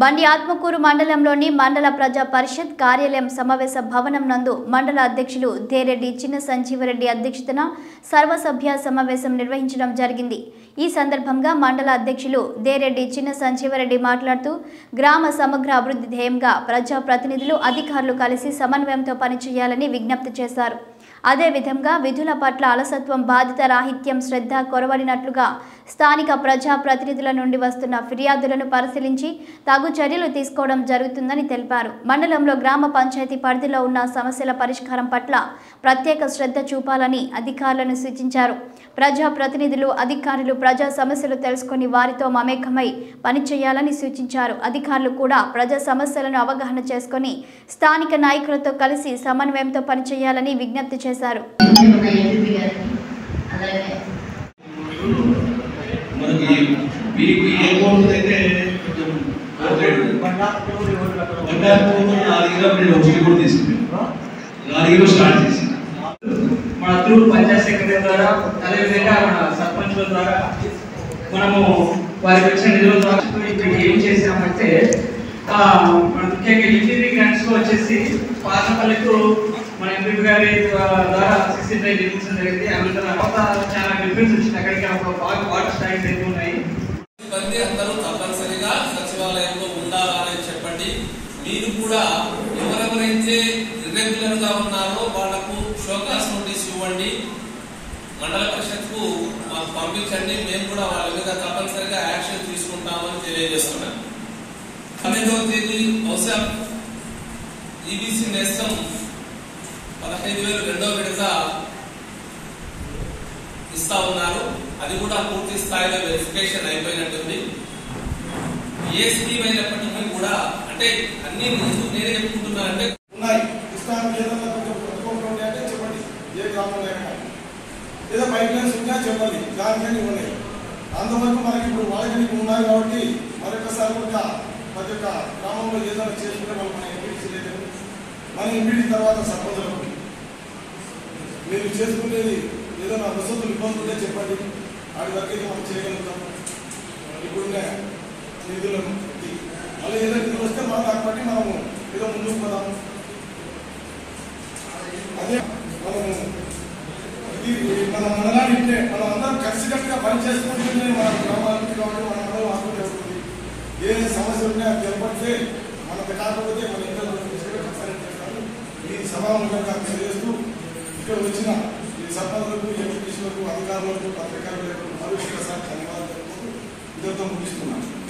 బండి ఆత్మకూరు మండలంలోని మండల ప్రజా పరిషత్ కార్యాలయం సమావేశ భవనం నందు మండల అధ్యక్షులు దేరెడ్డి చిన్న సంజీవరెడ్డి అధ్యక్షతన సర్వసభ్య సమావేశం నిర్వహించడం జరిగింది ఈ సందర్భంగా మండల అధ్యక్షులు దేరెడ్డి చిన్న సంజీవరెడ్డి మాట్లాడుతూ గ్రామ సమగ్ర అభివృద్ధి ధ్యేయంగా ప్రజా ప్రతినిధులు అధికారులు కలిసి సమన్వయంతో పనిచేయాలని విజ్ఞప్తి చేశారు అదేవిధంగా విధుల పట్ల అలసత్వం బాధిత రాహిత్యం శ్రద్ధ కొరవడినట్లుగా స్థానిక ప్రజా ప్రతినిధుల నుండి వస్తున్న ఫిర్యాదులను పరిశీలించి తగు చర్యలు తీసుకోవడం జరుగుతుందని తెలిపారు మండలంలో గ్రామ పంచాయతీ పరిధిలో ఉన్న సమస్యల పరిష్కారం పట్ల ప్రత్యేక శ్రద్ధ చూపాలని అధికారులను సూచించారు ప్రజా ప్రతినిధులు అధికారులు ప్రజా సమస్యలు తెలుసుకుని వారితో మమేకమై పనిచేయాలని సూచించారు అధికారులు కూడా ప్రజా సమస్యలను అవగాహన చేసుకొని స్థానిక నాయకులతో కలిసి సమన్వయంతో పనిచేయాలని విజ్ఞప్తి చేశారు మన ఎంపీ గారికి అలాగే మనకి మీకు ఏ కోర్సు అయితే కొంచెం బండారు నాలుగు కిలో నేను ఒకటి కూడా తీసుకున్నాను నాలుగు కిలో స్టార్ట్ చేసి మన త్రూ పంచాయత్ సెక్రటరీ ద్వారా అదేవిధంగా మన సర్పంచ్ల ద్వారా మనము వారికి వచ్చిన నిధుల ద్వారా ఇప్పుడు ఏం చేసామంటే ఆ, మన ముఖ్యంగా యూటీవీ గ్రాంట్స్ లో వచ్చేసి పాతపల్లికు మన ఎంపీ గారి ద్వారా సిక్స్టీ ఫైవ్ నిర్మించడం జరిగింది అనంతరం తర్వాత చాలా డిఫరెన్స్ వచ్చింది అక్కడికి ఒక బాగా వాటర్ స్టాండ్స్ ఎక్కువ ఉన్నాయి సిబ్బంది అందరూ తప్పనిసరిగా సచివాలయంలో ఉండాలని చెప్పండి మీరు కూడా ఎవరెవరైతే ఇర్రెగ్యులర్ గా ఉన్నారో వాళ్లకు షోకాస్ నోటీస్ ఇవ్వండి మండల పరిషత్ కు మాకు పంపించండి మేము కూడా వాళ్ళ మీద తప్పనిసరిగా యాక్షన్ తీసుకుంటామని తెలియజేస్తున్నాం పన్నెండవ తేదీ బహుశా ఈబీసీ నేస్తం పదహైదు వేలు రెండవ విడత ఇస్తా ఉన్నారు అది కూడా పూర్తి స్థాయిలో వెరిఫికేషన్ అయిపోయినట్టుంది ఏ స్కీమ్ అయినప్పటికీ కూడా అంటే అన్ని ఎందుకు నేనే చెప్పుకుంటున్నా అంటే ఉన్నాయి ఇస్తాను ఏదన్నా కొంచెం కొట్టుకోకుండా ఉంటే అంటే చెప్పండి ఏ గ్రామంలో అయినా ఏదో పైప్ లైన్స్ ఉన్నా చెప్పండి దానికని ఉన్నాయి అందువరకు మనకి ఇప్పుడు వాళ్ళకి ఉన్నారు కాబట్టి మరొకసారి కూడా ప్రతి ఒక్క గ్రామంలో ఏదైనా చేసుకుంటే వాళ్ళు మన ఎంపీడీ లేదు మన ఎంపీడీ తర్వాత సర్పంచులకు మీరు చేసుకునేది ఏదైనా వసతులు ఇబ్బంది ఉంటే చెప్పండి వాటి వరకు అయితే మనం చేయగలుగుతాం ఇప్పుడున్న నిధులను మళ్ళీ ఏదైనా నిధులు వస్తే మనం దాన్ని బట్టి మనము ఏదో ముందుకు పోదాం అదే మనము ఇది మన మండలాన్ని ఇట్లే మనం అందరం కలిసికట్టుగా పని చేసుకుంటూనే మన గ్రామానికి కాబట్టి మన మండలం ఆకులు అవుతుంది ఏ సమస్య ఉన్నా అది తెలపడితే మనకు కాకపోతే మన ఇంట్లో ఖచ్చితంగా చేస్తాను ఈ సభాముఖంగా తెలియజేస్తూ ఇక్కడ వచ్చిన ఈ సర్పంచులకు ఎంపీలకు అధికారులకు పత్రికారులకు మరొకసారి ధన్యవాదాలు తెలుపుతూ ఇద్దరితో ముగిస్తున్నాను